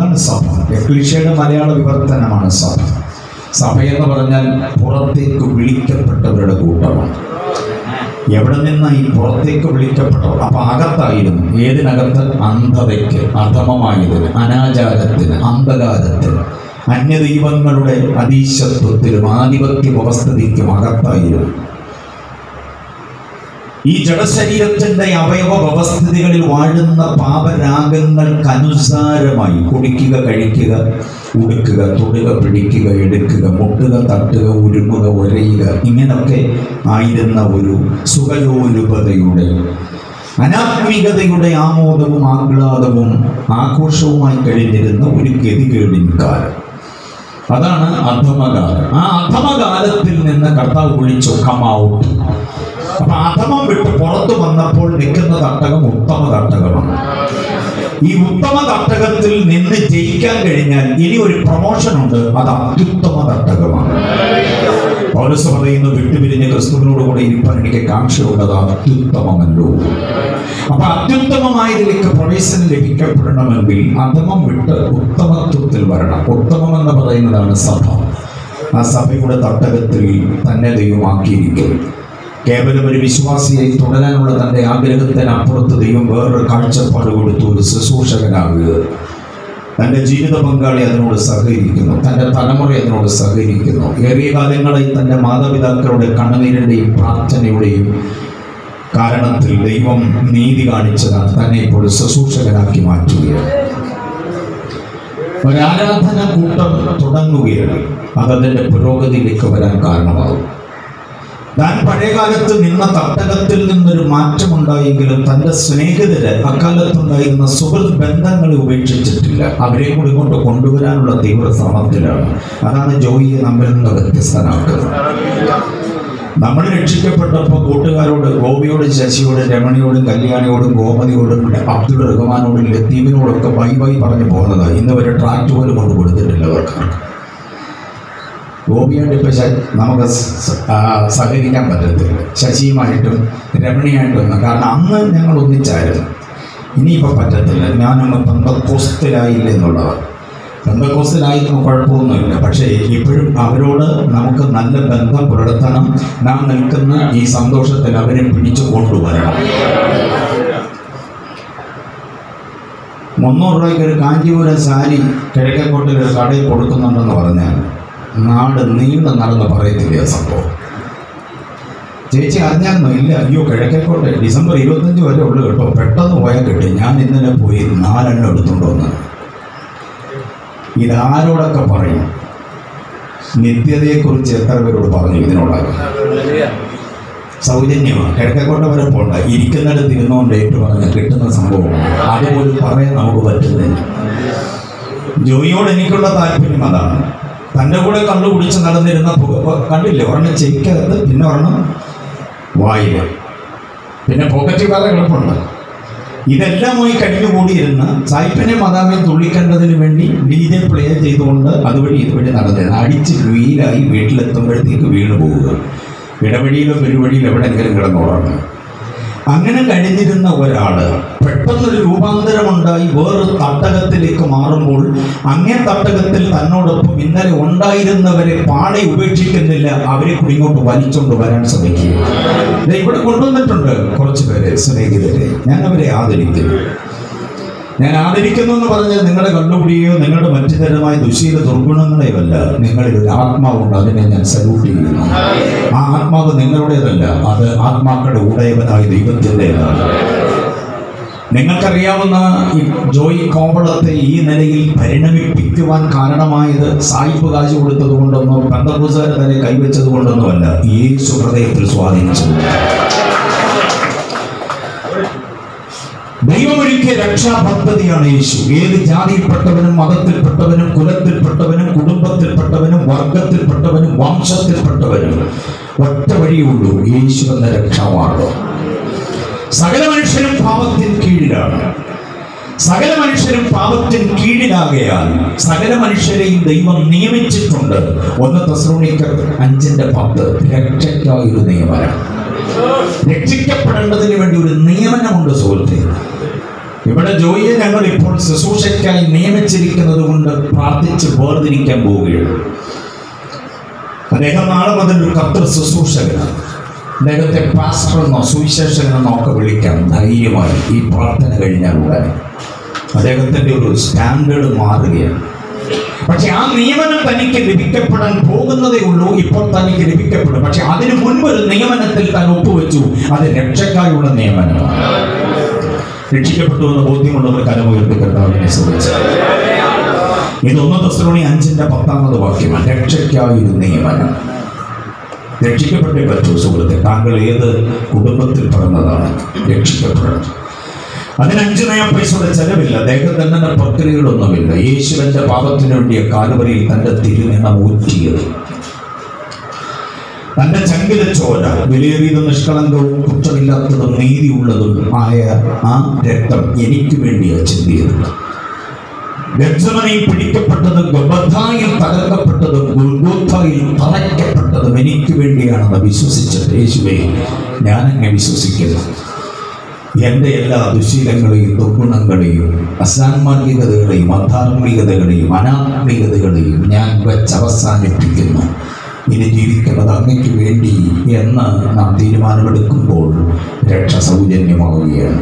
അതാണ് സഭ എക്ലീഷയുടെ മലയാള വിവർത്തനമാണ് സഭ സഭ എന്ന് പറഞ്ഞാൽ പുറത്തേക്ക് വിളിക്കപ്പെട്ടവരുടെ കൂട്ടമാണ് എവിടെ നിന്നാ ഈ പുറത്തേക്ക് വിളിക്കപ്പെട്ടവർ അപ്പൊ അകത്തായിരുന്നു ഏതിനകത്ത് അന്ധതയ്ക്ക് അധമമായതിന് അനാചാരത്തിന് അന്ധകാരത്തിന് അന്യദൈവങ്ങളുടെ അതീശത്വത്തിലും ആധിപത്യ വ്യവസ്ഥിതിക്കും അകത്തായിരുന്നു ഈ ജഡശരീരത്തിന്റെ അവയവ വ്യവസ്ഥിതികളിൽ വാഴുന്ന പാപരാഗങ്ങൾക്കനുസാരമായി കുടിക്കുക കഴിക്കുക ഉടുക്കുക തൊടുക പിടിക്കുക എടുക്കുക മുട്ടുക തട്ടുക ഉരുമുക ഒരയുക ഇങ്ങനൊക്കെ ആയിരുന്ന ഒരു സുഖലോലുപതയുടെ അനാത്മികതയുടെ ആമോദവും ആഹ്ലാദവും ആഘോഷവുമായി കഴിഞ്ഞിരുന്ന ഒരു ഗതികേടിൻ കാലം അതാണ് അധമകാലം ആ അധമകാലത്തിൽ നിന്ന് കർത്താവ് വിളിച്ചു കമൗട്ട് അപ്പൊ അധമം വിട്ട് പുറത്തു വന്നപ്പോൾ നിൽക്കുന്ന തട്ടകം ഉത്തമ തട്ടകമാണ് ഈ ഉത്തമ തട്ടകത്തിൽ നിന്ന് ജയിക്കാൻ കഴിഞ്ഞാൽ ഇനി ഒരു പ്രൊമോഷൻ ഉണ്ട് അത് അത്യുത്തമ തട്ടകമാണ് പൗരസ് പറയുന്നു വിട്ടുപിരിഞ്ഞ് ക്രിസ്തുവിനോട് കൂടെ ഇരിപ്പാൻ എനിക്ക് കാംക്ഷയുള്ളത് അത്യുത്തമമല്ലോ അപ്പൊ അത്യുത്തമമായതിലേക്ക് പ്രവേശനം ലഭിക്കപ്പെടണമെങ്കിൽ അധമം വിട്ട് ഉത്തമത്വത്തിൽ വരണം ഉത്തമം എന്ന് പറയുന്നതാണ് സഭ ആ സഭയുടെ തട്ടകത്തിൽ തന്നെ ദൈവമാക്കിയിരിക്കും കേവലം ഒരു വിശ്വാസിയായി തുടരാനുള്ള തന്റെ ആഗ്രഹത്തിനപ്പുറത്ത് ദൈവം വേറൊരു കാഴ്ചപ്പാട് കൊടുത്തു ഒരു ശുശ്രൂഷകനാകുക തൻ്റെ ജീവിത പങ്കാളി അതിനോട് സഹകരിക്കുന്നു തൻ്റെ തലമുറ അതിനോട് സഹകരിക്കുന്നു ഏറിയ കാലങ്ങളായി തൻ്റെ മാതാപിതാക്കളുടെ കണ്ണുനീരിൻ്റെയും പ്രാർത്ഥനയുടെയും കാരണത്തിൽ ദൈവം നീതി കാണിച്ചതാണ് തന്നെ ഇപ്പോൾ ശുശ്രൂഷകനാക്കി മാറ്റുകയാണ് ഒരാരാധന കൂട്ടം തുടങ്ങുകയാണ് അതതിൻ്റെ പുരോഗതിയിലേക്ക് വരാൻ കാരണമാകും താൻ പഴയകാലത്ത് നിന്ന തട്ടകത്തിൽ നിന്നൊരു മാറ്റമുണ്ടായെങ്കിലും തൻ്റെ സ്നേഹിതര് അക്കാലത്തുണ്ടായിരുന്ന സുഹൃത്ത് ബന്ധങ്ങളെ ഉപേക്ഷിച്ചിട്ടില്ല അവരെ കൂടി കൊണ്ട് കൊണ്ടുവരാനുള്ള തീവ്ര ശ്രമത്തിലാണ് അതാണ് ജോയിയെ നമ്മിൽ നിന്ന് വ്യത്യസ്തനാക്കുന്നത് നമ്മൾ രക്ഷിക്കപ്പെട്ടപ്പോൾ കൂട്ടുകാരോട് ഗോപിയോടും ശശിയോടും രമണിയോടും കല്യാണിയോടും ഗോമതിയോടും അബ്ദുൾ റഹ്മാനോടും ലത്തീമിനോടൊക്കെ ബൈ ബൈ പറഞ്ഞു പോകുന്നത് ഇന്ന് വരെ ട്രാക്ട് പോലും കൊണ്ട് കൊടുത്തിട്ടില്ല അവർക്ക് ഗോപിയായിട്ട് ഇപ്പോൾ നമുക്ക് സ- ആ, സഹകരിക്കാൻ പറ്റത്തില്ല ശശിയുമായിട്ടും രമണിയായിട്ടൊന്നും കാരണം അന്ന് ഞങ്ങൾ ഒന്നിച്ചായിരുന്നു ഇനിയിപ്പോൾ പറ്റത്തില്ല ഞാനൊന്ന് പന്തക്കോസ്തലായില്ല എന്നുള്ളതാണ് പന്തക്കോസ്തലായിരുന്നു കുഴപ്പമൊന്നുമില്ല പക്ഷേ ഇപ്പോഴും അവരോട് നമുക്ക് നല്ല ബന്ധം പുലർത്തണം നാം നിൽക്കുന്ന ഈ സന്തോഷത്തിൽ അവരെ പിടിച്ചു കൊണ്ടുവരണം മുന്നൂറ് രൂപയ്ക്ക് ഒരു കാഞ്ചീപുരം സാരി കിഴക്കേക്കോട്ടിൽ ഒരു കടയിൽ കൊടുക്കുന്നുണ്ടെന്ന് പറഞ്ഞാൽ നാട് നീണ്ടു നടന്ന് പറയത്തില്ല ആ സംഭവം ചേച്ചി അറിഞ്ഞായിരുന്നോ ഇല്ല അയ്യോ കിഴക്കേക്കോട്ടെ ഡിസംബർ ഇരുപത്തഞ്ച് വരെ ഉള്ളു കേട്ടോ പെട്ടെന്ന് പോയാൽ കിട്ടി ഞാൻ ഇന്നലെ പോയി നാലെണ്ണം എടുത്തുകൊണ്ട് വന്ന് ഇതാരോടൊക്കെ പറയും നിത്യതയെക്കുറിച്ച് എത്ര പേരോട് പറഞ്ഞു ഇതിനോടകം സൗജന്യമാണ് കിഴക്കേക്കോട്ട വരെ പോണ്ട ഇരിക്കുന്നിടത്ത് ഇരുന്നുകൊണ്ട് ഏറ്റു പറഞ്ഞ് കിട്ടുന്ന സംഭവമാണ് അതുപോലും പറയാൻ നമുക്ക് പറ്റുന്നില്ല ജോയിയോട് എനിക്കുള്ള താല്പര്യം അതാണ് തൻ്റെ കൂടെ കള്ളു കുടിച്ച് നടന്നിരുന്ന പുക- കണ്ടില്ലേ ഒരെണ്ണം ചെവിക്കകത്ത് പിന്നെ ഒരെണ്ണം വായില പിന്നെ പോക്കറ്റ് വേറെ കിടപ്പുണ്ട് ഇതെല്ലാമായി കഴിഞ്ഞുകൂടിയിരുന്ന് സായിപ്പിനെ മതാമെ തുള്ളിക്കണ്ടതിന് വേണ്ടി ഡി ജെ പ്ലേ ചെയ്തുകൊണ്ട് അതുവഴി ഇതുവഴി നടന്നിരുന്നു അടിച്ച് വീലായി വീട്ടിലെത്തുമ്പോഴത്തേക്ക് വീണ് പോവുക ഇടവഴിയിലോ പെരുവഴിയിലോ എവിടെയെങ്കിലും കിടന്നുറങ്ങുക അങ്ങനെ കഴിഞ്ഞിരുന്ന ഒരാള് പെട്ടെന്നൊരു രൂപാന്തരമുണ്ടായി വേറൊരു തട്ടകത്തിലേക്ക് മാറുമ്പോൾ അങ്ങേ തട്ടകത്തിൽ തന്നോടൊപ്പം ഇന്നലെ ഉണ്ടായിരുന്നവരെ പാടെ ഉപേക്ഷിക്കുന്നില്ല അവരെ കൂടി ഇങ്ങോട്ട് വലിച്ചുകൊണ്ട് വരാൻ ശ്രമിക്കുക ദേ ഇവിടെ കൊണ്ടുവന്നിട്ടുണ്ട് കുറച്ച് പേരെ സ്നേഹിതരെ ഞാൻ അവരെ ആദരിക്കുന്നു ഞാൻ ആദരിക്കുന്നു എന്ന് പറഞ്ഞാൽ നിങ്ങളുടെ കണ്ടുപിടിയോ നിങ്ങളുടെ മറ്റു തരമായ ദുശീല ദുർഗുണങ്ങളെയോ അല്ല നിങ്ങളിൽ ഒരു ആത്മാവുണ്ട് അതിനെ ഞാൻ സല്യൂട്ട് ചെയ്യുന്നു ആ ആത്മാവ് നിങ്ങളുടേതല്ല അത് ആത്മാക്കളുടെ ഉടയവനായ ദൈവത്തിൻ്റെതാണ് നിങ്ങൾക്കറിയാവുന്ന ഈ ജോയി കോവളത്തെ ഈ നിലയിൽ പരിണമിപ്പിക്കുവാൻ കാരണമായത് സായിപ്പ് കാശ് കൊടുത്തത് കൊണ്ടൊന്നോ പന്തപൂസാരെ തന്നെ കൈവച്ചത് കൊണ്ടൊന്നോ അല്ല യേശു ഹൃദയത്തിൽ സ്വാധീനിച്ചത് ദൈവമൊരുക്കിയ രക്ഷാപദ്ധതിയാണ് യേശു ഏത് ജാതിയിൽപ്പെട്ടവനും മതത്തിൽപ്പെട്ടവനും കുലത്തിൽപ്പെട്ടവനും കുടുംബത്തിൽപ്പെട്ടവനും വർഗത്തിൽപ്പെട്ടവനും വംശത്തിൽപ്പെട്ടവനും ഒറ്റ വഴിയുള്ളൂ യേശു എന്ന രക്ഷാമാർഗം സകല മനുഷ്യരും പാപത്തിന് കീഴിലാണ് സകല മനുഷ്യരും പാപത്തിന് കീഴിലാകയാൽ സകല മനുഷ്യരെയും ദൈവം നിയമിച്ചിട്ടുണ്ട് ഒന്ന് തെസ്സലോണിക്കർ അഞ്ചിന്റെ പത്ത് രക്ഷയ്ക്കായി ഒരു നിയമനം രക്ഷിക്കപ്പെടേണ്ടതിന് വേണ്ടി ഒരു നിയമനമുണ്ട് സുഹൃത്തെ ഇവിടെ ജോയിയെ ഞങ്ങൾ ഇപ്പോൾ ശുശ്രൂഷയ്ക്കായി നിയമിച്ചിരിക്കുന്നത് കൊണ്ട് പ്രാർത്ഥിച്ച് വേർതിരിക്കാൻ പോവുകയാണ് അദ്ദേഹം നാളെ മുതൽ ഒരു കർത്തൃ ശുശ്രൂഷകനാണ് അദ്ദേഹത്തെ പാസ്റ്റർ എന്നോ സുവിശേഷകനെന്നോ ഒക്കെ വിളിക്കാം ധൈര്യമായി ഈ പ്രാർത്ഥന കഴിഞ്ഞാൽ ഉടനെ അദ്ദേഹത്തിൻ്റെ ഒരു സ്റ്റാൻഡേർഡ് മാറുകയാണ് പക്ഷെ ആ നിയമനം തനിക്ക് ലഭിക്കപ്പെടാൻ പോകുന്നതേ ഉള്ളൂ ഇപ്പോൾ തനിക്ക് ലഭിക്കപ്പെടും പക്ഷെ അതിനു മുൻപ് ഒരു നിയമനത്തിൽ താൻ ഒപ്പുവെച്ചു അത് രക്ഷക്കായുള്ള നിയമനമാണ് രക്ഷിക്കപ്പെട്ടു എന്ന് ബോധ്യമുള്ളവർ കരമുയർത്തി കർത്താവിനെ ശ്രമിച്ചു ഇത് ഒന്ന് ദസ്രോണി അഞ്ചിന്റെ പത്താമത് വാക്യമാണ് രക്ഷയ്ക്കായൊരു നിയമനം രക്ഷിക്കപ്പെട്ടേ പറ്റൂ സുഹൃത്തെ താങ്കൾ ഏത് കുടുംബത്തിൽ പിറന്നതാണ് രക്ഷിക്കപ്പെടണം അതിന് അഞ്ചു നയ പൈസയുടെ ചെലവില്ല ദേഹദണ്ഡന പ്രക്രിയകളൊന്നുമില്ല യേശുവിന്റെ പാപത്തിനു വേണ്ടിയ കാലുവരിയിൽ തന്റെ തിരുനിണം ഊറ്റിയത് തന്റെ ചങ്കിലെ ചോര വിലയേറിയതും നിഷ്കളങ്കവും കുറ്റമില്ലാത്തതും നീതിയുള്ളതും ആയ ആ രക്തം എനിക്ക് വേണ്ടിയാ ചിന്തിയത് ഗർജമനയിൽ പിടിക്കപ്പെട്ടതും ഗബദ്ധായിൽ തകർക്കപ്പെട്ടതും ഗുൽഗോത്തായിൽ തറയ്ക്കപ്പെട്ടതും എനിക്ക് വേണ്ടിയാണെന്ന് വിശ്വസിച്ചിട്ട് യേശുവെ ഞാനങ്ങ് വിശ്വസിക്കുന്നു എൻ്റെ എല്ലാ ദുശീലങ്ങളെയും ദുർഗുണങ്ങളെയും അസാൻമാർഗികതകളെയും അധാർമികതകളെയും അനാത്മികതകളെയും ഞാൻ വെച്ചവസാനിപ്പിക്കുന്നു ഇനി ജീവിക്കുന്നത് അങ്ങയ്ക്ക് വേണ്ടി എന്ന് നാം തീരുമാനമെടുക്കുമ്പോൾ രക്ഷ സൗജന്യമാവുകയാണ്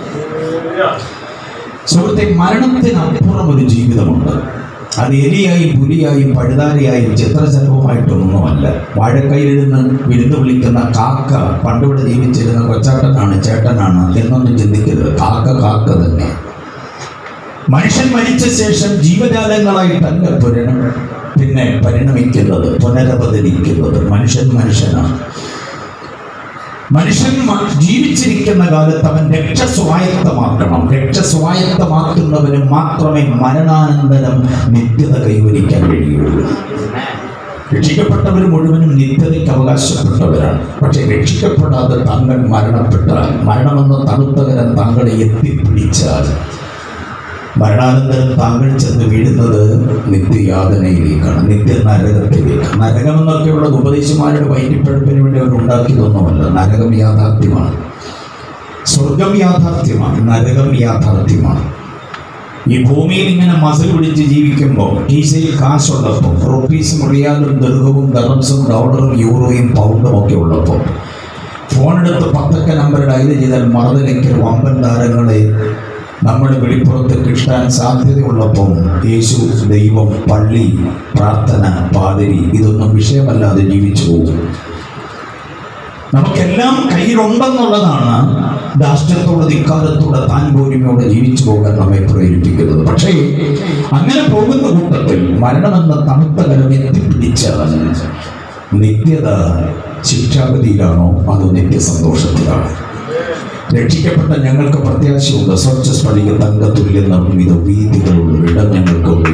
സുഹൃത്തെ മരണത്തിനപ്പുറം ഒരു ജീവിതമുണ്ട് അത് എലിയായും പുലിയായും പഴുതാരയായും ചിത്രശലഭമായിട്ടൊന്നുമല്ല വാഴക്കൈയിലിരുന്ന് വിരുന്ന് വിളിക്കുന്ന കാക്ക പണ്ടിവിടെ ജീവിച്ചിരുന്ന കൊച്ചാട്ടനാണ് ചേട്ടനാണ് എന്നൊന്നും ചിന്തിക്കരുത് കാക്ക കാക്ക തന്നെ മനുഷ്യൻ മരിച്ച ശേഷം ജീവജാലങ്ങളായിട്ടല്ല പുരണം പിന്നെ പരിണമിക്കുന്നത് പുനരവതരിക്കുന്നത് മനുഷ്യൻ മനുഷ്യനാണ് മനുഷ്യൻ മ- ജീവിച്ചിരിക്കുന്ന കാലത്ത് അവൻ രക്ഷ സ്വായത്തമാക്കണം രക്ഷ സ്വായത്തമാക്കുന്നവന് മാത്രമേ മരണാനന്തരം നിത്യത കൈവരിക്കാൻ കഴിയുള്ളൂ രക്ഷിക്കപ്പെട്ടവർ മുഴുവനും നിത്യതയ്ക്ക് അവകാശപ്പെട്ടവരാണ് പക്ഷെ രക്ഷിക്കപ്പെടാതെ താങ്കൾ മരണപ്പെട്ടാൽ മരണമെന്ന തണുത്തകരം താങ്കളെ എത്തിപ്പിടിച്ചാൽ മരണാനന്തരം താങ്കൾ ചെന്ന് വീഴുന്നത് നിത്യയാതനയിലേക്കാണ് നിത്യ നരകത്തിലേക്ക് നരകം എന്നൊക്കെയുള്ളത് ഉപദേശിമാരുടെ വൈകിപ്പഴപ്പിന് വേണ്ടി അവർ ഉണ്ടാക്കിയതൊന്നുമല്ല നരകം യാഥാർത്ഥ്യമാണ് സ്വർഗം യാഥാർത്ഥ്യമാണ് നരകം യാഥാർത്ഥ്യമാണ് ഈ ഭൂമിയിൽ ഇങ്ങനെ മസിൽ പിടിച്ച് ജീവിക്കുമ്പോൾ കീശയിൽ കാശുള്ളപ്പോൾ റുപ്പീസും റിയാലും ദീർഘവും ദറംസും ഡോളറും യൂറോയും പൗണ്ടും ഒക്കെ ഉള്ളപ്പോൾ ഫോണെടുത്ത് പത്തക്ക നമ്പർ ഡയൽ ചെയ്താൽ മറുതലയ്ക്കൽ വമ്പൻ താരങ്ങളെ നമ്മുടെ വെളിപ്പുറത്ത് കിട്ടാൻ സാധ്യതയുള്ളപ്പം യേശു ദൈവം പള്ളി പ്രാർത്ഥന പാതിരി ഇതൊന്നും വിഷയമല്ലാതെ ജീവിച്ചു പോകും നമുക്കെല്ലാം കയ്യിലുണ്ടെന്നുള്ളതാണ് രാഷ്ട്രത്തോടെ ധിക്കാരത്തോടെ താൻ പോരുമയോടെ ജീവിച്ചു പോകാൻ നമ്മെ പ്രേരിപ്പിക്കുന്നത് പക്ഷേ അങ്ങനെ പോകുന്ന കൂട്ടത്തിൽ മരണമെന്ന തണുത്ത കരം എത്തിപ്പിടിച്ചാൽ നിത്യത ശിക്ഷാഗതിയിലാണോ അതോ നിത്യസന്തോഷത്തിലാണോ രക്ഷിക്കപ്പെട്ട ഞങ്ങൾക്ക് പ്രത്യാശയുണ്ട് സ്വച്ഛ സ്ഫടിക തങ്കത്തുല്യ നിർമ്മിത വീതികളുള്ള ഇടം ഞങ്ങൾക്കുണ്ട്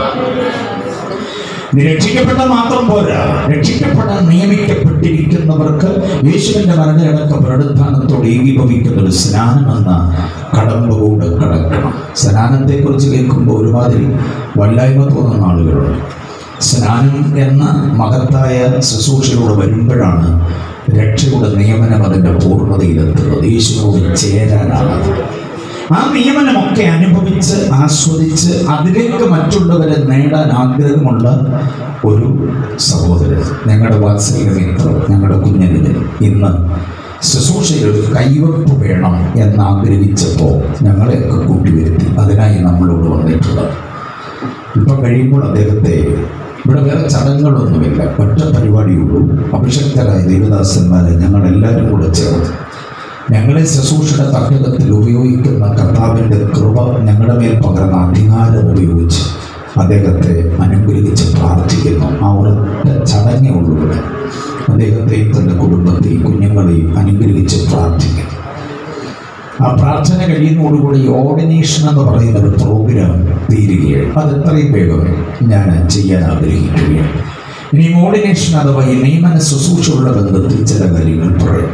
നീ രക്ഷിക്കപ്പെട്ട മാത്രം പോരാ രക്ഷിക്കപ്പെടാൻ നിയമിക്കപ്പെട്ടിരിക്കുന്നവർക്ക് യേശുവിന്റെ മരണയടക്ക പുനരുദ്ധാനത്തോട് ഏകീഭവിക്കുന്ന ഒരു സ്നാനം എന്ന കടമ്പ കൂടെ കടക്കണം സ്നാനത്തെക്കുറിച്ച് കേൾക്കുമ്പോൾ ഒരുമാതിരി വല്ലായ്മ തോന്നുന്ന ആളുകളുണ്ട് സ്നാനം എന്ന മഹത്തായ ശുശ്രൂഷയിലൂടെ വരുമ്പോഴാണ് രക്ഷയുടെ നിയമനം അതിൻ്റെ പൂർണ്ണതയിലെത്തുന്നത് യേശുവിനോട് ചേരാനാണ് ആ നിയമനമൊക്കെ അനുഭവിച്ച് ആസ്വദിച്ച് അതിലേക്ക് മറ്റുള്ളവരെ നേടാൻ ആഗ്രഹമുള്ള ഒരു സഹോദരൻ ഞങ്ങളുടെ വാത്സല്യ മിത്രം ഞങ്ങളുടെ കുഞ്ഞിന് ഇന്ന് ശുശ്രൂഷയിൽ ഒരു കൈവെപ്പ് വേണം എന്ന് ആഗ്രഹിച്ചപ്പോൾ ഞങ്ങളെയൊക്കെ കൂട്ടിവരുത്തി അതിനായി നമ്മളോട് വന്നിട്ടുള്ളത് ഇപ്പം കഴിയുമ്പോൾ അദ്ദേഹത്തെ ഇവിടെ വേറെ ചടങ്ങുകളൊന്നുമില്ല ഒറ്റ പരിപാടിയുള്ളൂ അഭിഷക്തരായ ദേവദാസന്മാരെ ഞങ്ങളെല്ലാവരും കൂടെ ചേർന്ന് ഞങ്ങളെ ശുശ്രൂഷയുടെ തട്ടകത്തിൽ ഉപയോഗിക്കുന്ന കർത്താവിൻ്റെ കൃപ ഞങ്ങളുടെ മേൽ പകർന്ന അധികാരം ഉപയോഗിച്ച് അദ്ദേഹത്തെ അനുഗ്രഹിച്ച് പ്രാർത്ഥിക്കുന്നു ആ ഒരൊറ്റ ചടങ്ങേ ഉള്ളൂ ഇവിടെ അദ്ദേഹത്തെയും തൻ്റെ കുടുംബത്തെയും കുഞ്ഞുങ്ങളെയും അനുഗ്രഹിച്ച് പ്രാർത്ഥിക്കുന്നു ആ പ്രാർത്ഥന കഴിയുന്നതോടുകൂടി ഈ ഓർഡിനേഷൻ എന്ന് പറയുന്ന ഒരു പ്രോഗ്രാം തീരുകയാണ് അത് എത്രയും വേഗം ഞാൻ ചെയ്യാൻ ആഗ്രഹിക്കുകയാണ് ഇനി ഓർഡിനേഷൻ അഥവാ ഈ നിയമന ശുശ്രൂഷയുള്ള ബന്ധത്തിൽ ചില കാര്യങ്ങൾ പറയാം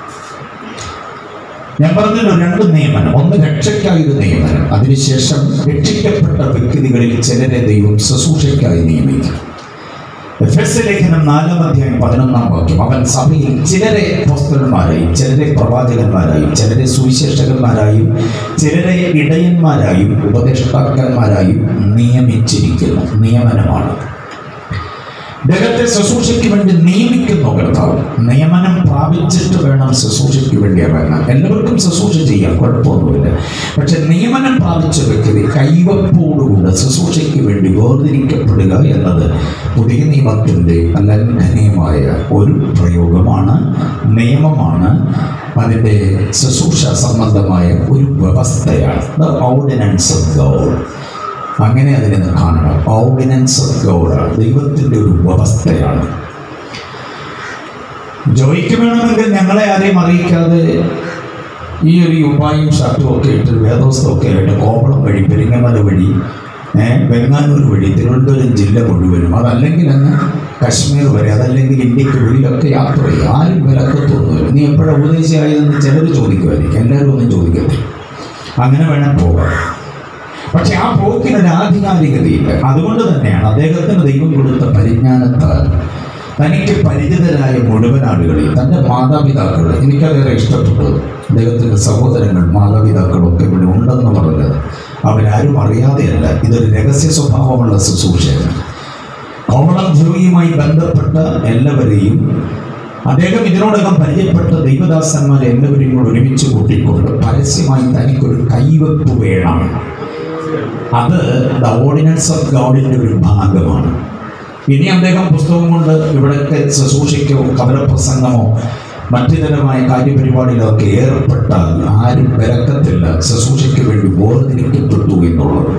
ഞാൻ പറഞ്ഞല്ലോ രണ്ട് നിയമനം ഒന്ന് രക്ഷയ്ക്കായി ഒരു നിയമനം അതിനുശേഷം രക്ഷിക്കപ്പെട്ട വ്യക്തികളിൽ ചിലരെ ദൈവം ശുശ്രൂഷയ്ക്കായി നിയമിക്കും എഫ് എസ് ലേഖനം നാലാം അധ്യായം പതിനൊന്നാം വാക്യം അവൻ സഭയിൽ ചിലരെ അപ്പോസ്തലന്മാരായും ചിലരെ പ്രവാചകന്മാരായും ചിലരെ സുവിശേഷകന്മാരായും ചിലരെ ഇടയന്മാരായും ഉപദേഷ്ടാക്കന്മാരായും നിയമിച്ചിരിക്കുന്നു നിയമനമാണ് ദൈവത്തെ ശുശ്രൂഷയ്ക്ക് വേണ്ടി നിയമിക്കുന്നു കർത്താവ് നിയമനം പ്രാപിച്ചിട്ട് വേണം ശുശ്രൂഷയ്ക്ക് വേണ്ടി ഇറങ്ങാൻ എല്ലാവർക്കും ശുശ്രൂഷ ചെയ്യാം കുഴപ്പമൊന്നുമില്ല പക്ഷെ നിയമനം പ്രാപിച്ച വ്യക്തി കൈവപ്പോടുകൂടെ ശുശ്രൂഷയ്ക്ക് വേണ്ടി വേർതിരിക്കപ്പെടുക എന്നത് പുതിയ നിയമത്തിൻ്റെ അലംഘനീയമായ ഒരു പ്രയോഗമാണ് നിയമമാണ് അതിൻ്റെ ശുശ്രൂഷ സംബന്ധമായ ഒരു വ്യവസ്ഥയാണ് ദ ഓർഡിനൻസ് ഓഫ് ഗോഡ് അങ്ങനെ അതിനെ കാണണം ഓർഡിനൻസ് ഓഫ് ഗോഡ് ദൈവത്തിൻ്റെ ഒരു വ്യവസ്ഥയാണ് ജോയിക്ക് വേണമെങ്കിൽ ഞങ്ങളെ ആരെയും അറിയിക്കാതെ ഈ ഒരു ഉപായും ഷർട്ടും ഒക്കെ ഇട്ട് വേദോസ്തമൊക്കെ ആയിട്ട് കോവളം വഴി പെരിങ്ങമല വഴി ഏഹ് വെങ്ങാനൂർ വഴി തിരുവനന്തപുരം ജില്ല മുഴുവനും അതല്ലെങ്കിൽ അങ്ങ് കശ്മീർ വരെ അതല്ലെങ്കിൽ ഇന്ത്യക്ക് വെളിയിലൊക്കെ യാത്ര ചെയ്യും ആരും വിലക്കത്തൊന്നുമില്ല നീ എപ്പോഴാണ് ഉപദേശിയായതെന്ന് ചിലർ ചോദിക്കുമായിരിക്കും എല്ലാവരും ഒന്നും ചോദിക്കത്തില്ല അങ്ങനെ വേണം പോകാം പക്ഷെ ആ പോക്കിനൊരു ആധികാരികതയില്ല അതുകൊണ്ട് തന്നെയാണ് അദ്ദേഹത്തിന് ദൈവം കൊടുത്ത പരിജ്ഞാനത്താൽ തനിക്ക് പരിചിതരായ മുഴുവൻ ആളുകളെയും തൻ്റെ മാതാപിതാക്കൾ എനിക്കതേറെ ഇഷ്ടപ്പെട്ടത് അദ്ദേഹത്തിൻ്റെ സഹോദരങ്ങൾ മാതാപിതാക്കളൊക്കെ ഇവിടെ ഉണ്ടെന്ന് പറഞ്ഞത് അവരാരും അറിയാതെയല്ല ഇതൊരു രഹസ്യ സ്വഭാവമുള്ള ശുശ്രൂഷയാണ് കോമളം ജോയിയുമായി ബന്ധപ്പെട്ട എല്ലാവരെയും അദ്ദേഹം ഇതിനോടകം പരിചയപ്പെട്ട ദൈവദാസന്മാരെ എല്ലാവരെയും കൂടെ ഒരുമിച്ച് കൂട്ടിക്കൊണ്ട് പരസ്യമായി തനിക്കൊരു കൈവെപ്പ് വേണം അത് ദ ഓർഡിനൻസ് ഓഫ് ഗോഡിൻ്റെ ഒരു ഭാഗമാണ് ഇനി അദ്ദേഹം പുസ്തകം കൊണ്ട് ഇവിടുത്തെ ശുശ്രൂഷയ്ക്കോ കവലപ്രസംഗമോ മറ്റു തരമായ കാര്യപരിപാടികളൊക്കെ ഏർപ്പെട്ടാൽ ആരും വിലക്കത്തില്ല ശുശ്രൂഷയ്ക്ക് വേണ്ടി വേർതിരിക്കപ്പെട്ടു എന്നുള്ളത്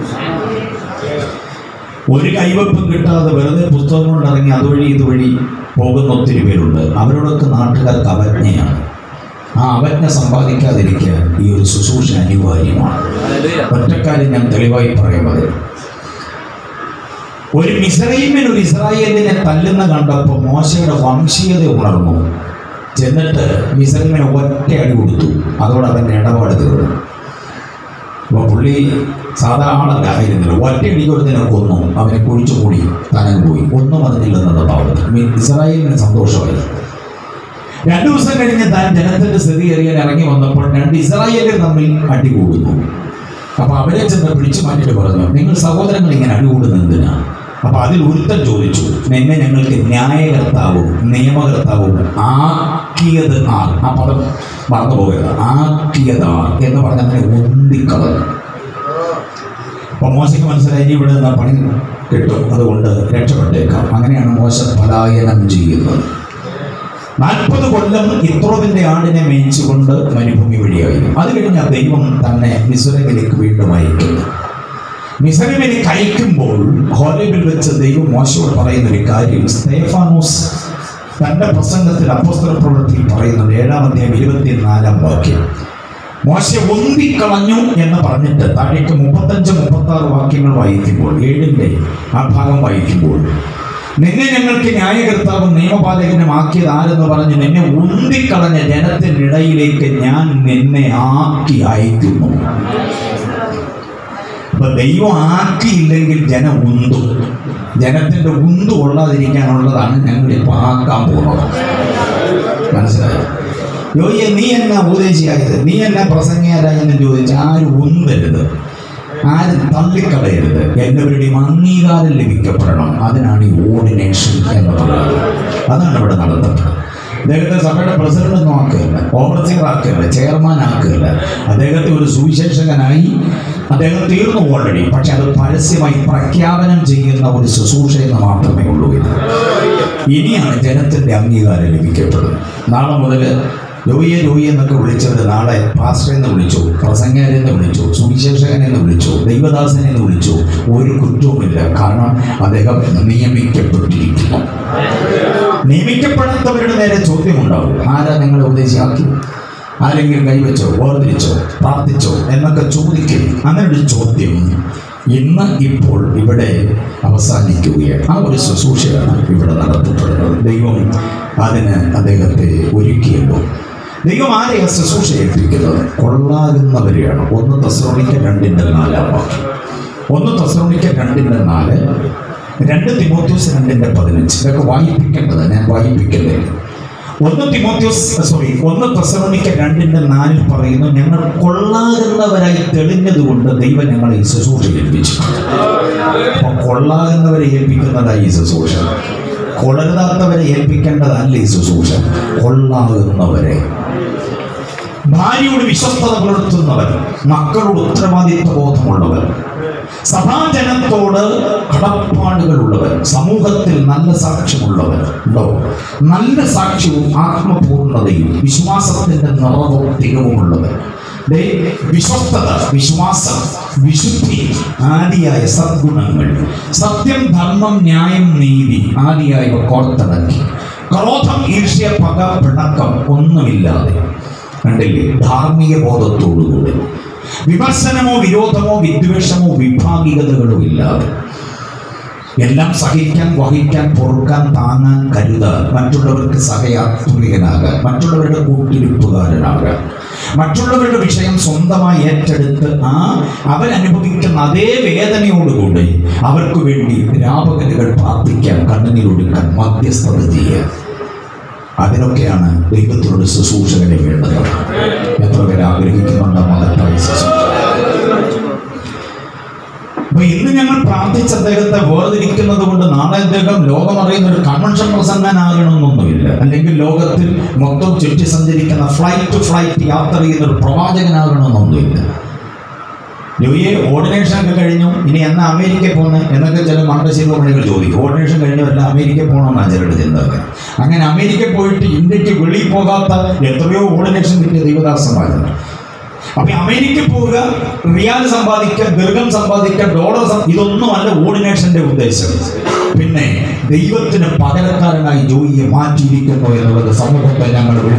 ഒരു കൈവെപ്പും കിട്ടാതെ വെറുതെ പുസ്തകം കൊണ്ട് ഇറങ്ങി അതുവഴി ഇതുവഴി പോകുന്ന ഒത്തിരി പേരുണ്ട് അവരോടൊക്കെ നാട്ടുകാർക്ക് അവജ്ഞയാണ് ആ അവജ്ഞ സമ്പാദിക്കാതിരിക്കാൻ ഈ ഒരു ശുശ്രൂഷ അനിവാര്യമാണ് ഒറ്റക്കാര്യം ഞാൻ തെളിവായി പറയുന്നത് ഒരു മിസ്രൈമിൻ ഒരു ഇസ്രായേലിനെ തല്ലുന്ന കണ്ടപ്പോൾ മോശയുടെ വംശീയത ഉണർന്നു ചെന്നിട്ട് മിസ്രൈമിനെ ഒറ്റ അടി കൊടുത്തു അതോടെ അവൻ്റെ ഇടപാട് തീർന്നു അപ്പോൾ പുള്ളി സാധാരണ ആയിരുന്നില്ല ഒറ്റ അടി കൊടുത്തതിനെ കൊന്നു അവനെ കുഴിച്ചു മൂടി തനൻ പോയി ഒന്നും അതിനില്ലെന്നുള്ള ഭാവത്തിൽ ഇസ്രായേലിന് സന്തോഷമായി രണ്ടു ദിവസം കഴിഞ്ഞ് താൻ ജനത്തിന്റെ സ്ഥിതി അറിയാൻ ഇറങ്ങി വന്നപ്പോൾ രണ്ട് ഇസ്രായേലിൽ തമ്മിൽ അടികൂടുന്നു അപ്പൊ അവരെ ചെന്ന് പിടിച്ചു മാറ്റിട്ട് പറഞ്ഞു നിങ്ങൾ സഹോദരങ്ങൾ ഇങ്ങനെ അടികൂടുന്നത് എന്തിനാ അപ്പൊ അതിൽ ഒരുത്തൻ ചോദിച്ചു നിന്നെ ഞങ്ങൾക്ക് ന്യായകർത്താവും നിയമകർത്താവും ആക്കിയത് ആർ ആ പദം മറന്നു പോകരുത് ആക്കിയത് ആർ എന്ന് പറഞ്ഞ അങ്ങനെ ഒന്തിക്കളഞ്ഞു അപ്പൊ മോശയ്ക്ക് മനസ്സിലായി ഇനി ഇവിടെ നിന്ന് പണി കിട്ടും അതുകൊണ്ട് രക്ഷപ്പെട്ടേക്കാം അങ്ങനെയാണ് മോശ പലായനം ചെയ്യുന്നത് നാൽപ്പത് കൊല്ലം ഇത്രോവിന്റെ ആടിനെ മേയിച്ചുകൊണ്ട് മരുഭൂമി വഴിയായി അത് കഴിഞ്ഞ് ദൈവം തന്നെ മിസുരമിലേക്ക് വീണ്ടും അയക്കുന്നു മിസരമിലേക്ക് അയക്കുമ്പോൾ ഹോലേബിൽ വെച്ച് ദൈവം മോശയോട് പറയുന്ന ഒരു കാര്യം സ്തേഫാനോസ് തന്റെ പ്രസംഗത്തിൽ അപ്പോസ്തല പ്രവൃത്തിയിൽ പറയുന്നുണ്ട് ഏഴാം അധ്യായം ഇരുപത്തിനാലാം വാക്യം മോശ ഒന്തിക്കളഞ്ഞു എന്ന് പറഞ്ഞിട്ട് താഴേക്ക് മുപ്പത്തഞ്ച് മുപ്പത്തി ആറ് വാക്യങ്ങൾ വായിക്കുമ്പോൾ ഏഴിൻ്റെ ആ ഭാഗം വായിക്കുമ്പോൾ നിന്നെ ഞങ്ങൾക്ക് ന്യായകർത്താവും നിയമപാലകനും ആക്കിയത് ആരെന്ന് പറഞ്ഞ് നിന്നെ ഉന്തിക്കളഞ്ഞ ജനത്തിനിടയിലേക്ക് ഞാൻ നിന്നെ ആക്കി അയക്കുന്നു അപ്പൊ ദൈവം ആക്കിയില്ലെങ്കിൽ ജനം ഉന്തും ജനത്തിന്റെ ഉന്തു കൊള്ളാതിരിക്കാനുള്ളതാണ് ഞങ്ങൾ ഇപ്പൊ ആക്കാൻ പോകുന്നത് മനസ്സിലായോ യോയെ നീ എന്നാ ഉപദേശിയായത് നീ എന്നാ പ്രസംഗിയാരായെന്ന് ചോദിച്ച് ആരും ഉന്തരുത് ആരും തള്ളിക്കളയരുത് എല്ലാവരുടെയും അംഗീകാരം ലഭിക്കപ്പെടണം അതിനാണ് ഈ ഓർഡിനേഷൻ എന്ന് പറയുന്നത് അതാണ് ഇവിടെ നടന്നത് അദ്ദേഹത്തെ സഭയുടെ പ്രസിഡന്റ് ഒന്നും ആക്കുകയില്ല ഓവർസീർ ആക്കുകയില്ല ചെയർമാൻ ആക്കുകയില്ല അദ്ദേഹത്തെ ഒരു സുവിശേഷകനായി അദ്ദേഹം തീർന്നു ഓൾറെഡി പക്ഷെ അത് പരസ്യമായി പ്രഖ്യാപനം ചെയ്യുന്ന ഒരു ശുശ്രൂഷ എന്ന് മാത്രമേ ഉള്ളൂ ഇത് ഇനിയാണ് ജനത്തിന്റെ അംഗീകാരം ലഭിക്കപ്പെടുന്നത് നാളെ മുതൽ ലോയെ ലോയെ എന്നൊക്കെ വിളിച്ചവർ നാളെ പാസ്റ്റർ എന്ന് വിളിച്ചു പ്രസംഗകൻ എന്ന് വിളിച്ചു സുവിശേഷകൻ എന്ന് വിളിച്ചു ദൈവദാസൻ എന്ന് വിളിച്ചു ഒരു കുറ്റവുമില്ല കാരണം അദ്ദേഹം നിയമിക്കപ്പെട്ടിരിക്കുന്നു നിയമിക്കപ്പെടാത്തവരുടെ നേരെ ചോദ്യമുണ്ടാവും ആരാ നിങ്ങളെ ഉപദേശിയാക്കി ആരെങ്കിലും കൈവച്ചോ വേർതിരിച്ചോ പ്രാർത്ഥിച്ചോ എന്നൊക്കെ ചോദിക്കും അങ്ങനെ ഒരു ചോദ്യം ഇന്ന് ഇപ്പോൾ ഇവിടെ അവസാനിക്കുകയാണ് ആ ഒരു ശുശ്രൂഷയാണ് ഇവിടെ നടത്തപ്പെടുന്നത് ദൈവം അതിന് അദ്ദേഹത്തെ ഒരുക്കിയല്ലോ ദൈവം ആരെയാ ശുശ്രൂഷ ഏൽപ്പിക്കുന്നത് കൊള്ളാകുന്നവരെയാണ് ഒന്ന് തസ്രോണിക്ക രണ്ടിൻ്റെ നാലാം വാക്യം ഒന്ന് തസ്രോണിക്ക രണ്ടിൻ്റെ നാല് രണ്ട് തിമോത്യോസ് രണ്ടിന്റെ പതിനഞ്ച് ഇതൊക്കെ വായിപ്പിക്കേണ്ടത് ഞാൻ വായിപ്പിക്കല്ലേ ഒന്ന് തിമോത്യോസ് സോറി ഒന്ന് തെസലോനിക്ക രണ്ടിന്റെ നാലിൽ പറയുന്നു ഞങ്ങൾ കൊള്ളാകുന്നവരായി തെളിഞ്ഞതുകൊണ്ട് ദൈവം ഞങ്ങളെ ഈ ശുശ്രൂഷ ഏൽപ്പിച്ചു അപ്പൊ കൊള്ളാകുന്നവരെ ഏൽപ്പിക്കുന്നതായി ഈ ശുശ്രൂഷ കൊളരുതാത്തവരെ ഏൽപ്പിക്കേണ്ടതല്ല ഈ ശുശ്രൂഷ കൊള്ളാകുന്നവരെ ഭാര്യയോട് വിശ്വസ്തത പുലർത്തുന്നവർ മക്കളോട് ഉത്തരവാദിത്വ ബോധമുള്ളവർ സഭാജനത്തോട് കടപ്പാടുകളുള്ളവർ സമൂഹത്തിൽ നല്ല സാക്ഷ്യമുള്ളവർ ഉണ്ടോ നല്ല സാക്ഷ്യവും ആത്മപൂർണതയും വിശ്വാസത്തിന്റെ നിറവും തികവുമുള്ളവർ ദേ, വിശ്വസ്തത വിശ്വാസം വിശുദ്ധി ആദിയായ സദ്ഗുണങ്ങൾ സത്യം ധർമ്മം ന്യായം നീതി ആദിയായവ കോർത്തിണക്കി ക്രോധം ഈർഷ്യ പക പിണക്കം ഒന്നുമില്ലാതെ കണ്ടില്ലേ ധാർമ്മിക ബോധത്തോടുകൂടി വിമർശനമോ വിരോധമോ വിദ്വേഷമോ വിഭാഗികതകളോ ഇല്ലാതെ എല്ലാം സഹിക്കാൻ വഹിക്കാൻ പൊറുക്കാൻ താങ്ങാൻ കരുതാൻ മറ്റുള്ളവർക്ക് സഹയാത്രികനാകാൻ മറ്റുള്ളവരുടെ കൂട്ടിരിപ്പുകാരനാകാൻ മറ്റുള്ളവരുടെ വിഷയം സ്വന്തമായി ഏറ്റെടുത്ത് ആ അവരനുഭവിക്കുന്ന അതേ വേദനയോടുകൂടി അവർക്ക് വേണ്ടി രാപകലുകൾ പ്രാർത്ഥിക്കാൻ കണ്ണുനീരൊടുക്കാൻ മധ്യസ്ഥത ചെയ്യാൻ അതിനൊക്കെയാണ് ദൈവത്തിനോട് ശുശ്രൂഷകനെ വേണ്ടത് എത്ര പേര് ആഗ്രഹിക്കുന്നുണ്ട് മകത്തായ ശുശ്രൂഷ അപ്പൊ ഇന്ന് ഞങ്ങൾ പ്രാർത്ഥിച്ച അദ്ദേഹത്തെ വേർതിരിക്കുന്നത് കൊണ്ട് നാളെ അദ്ദേഹം ലോകമറിയുന്ന ഒരു കൺവെൻഷൻ പ്രസംഗനാകണമെന്നൊന്നുമില്ല അല്ലെങ്കിൽ ലോകത്തിൽ മൊത്തം ചുറ്റി സഞ്ചരിക്കുന്ന ഫ്ലൈറ്റ് ടു ഫ്ലൈറ്റ് യാത്ര ചെയ്യുന്ന ഒരു പ്രവാചകനാകണമെന്നൊന്നുമില്ല ജോയിയെ ഓർഡിനേഷൻ ഒക്കെ കഴിഞ്ഞു ഇനി എന്നാ അമേരിക്കയിൽ പോകുന്നത് എന്നൊക്കെ ചില മണ്ടശീല മണികൾ ചോദിക്കും ഓർഡിനേഷൻ കഴിഞ്ഞവല്ല അമേരിക്കയിൽ പോകണമെന്നാണ് ചിലരുടെ ചിന്തകൾ അങ്ങനെ അമേരിക്കയിൽ പോയിട്ട് ഇന്ത്യക്ക് വെളിയിൽ പോകാത്ത എത്രയോ ഓർഡിനേഷൻ കിട്ടിയ ദൈവദാസന്മാരുണ്ട് അപ്പൊ അമേരിക്കയിൽ പോവുക റിയാൽ സമ്പാദിക്കുക ദീർഘം സമ്പാദിക്കുക ഡോളർ സം- ഇതൊന്നുമല്ല ഓർഡിനേഷന്റെ ഉദ്ദേശം പിന്നെ ദൈവത്തിന് പകരക്കാരനായി ജോയിയെ മാറ്റിയിരിക്കുന്നു എന്നുള്ളത് സമൂഹത്തെ ഞങ്ങൾ വിളിച്ചു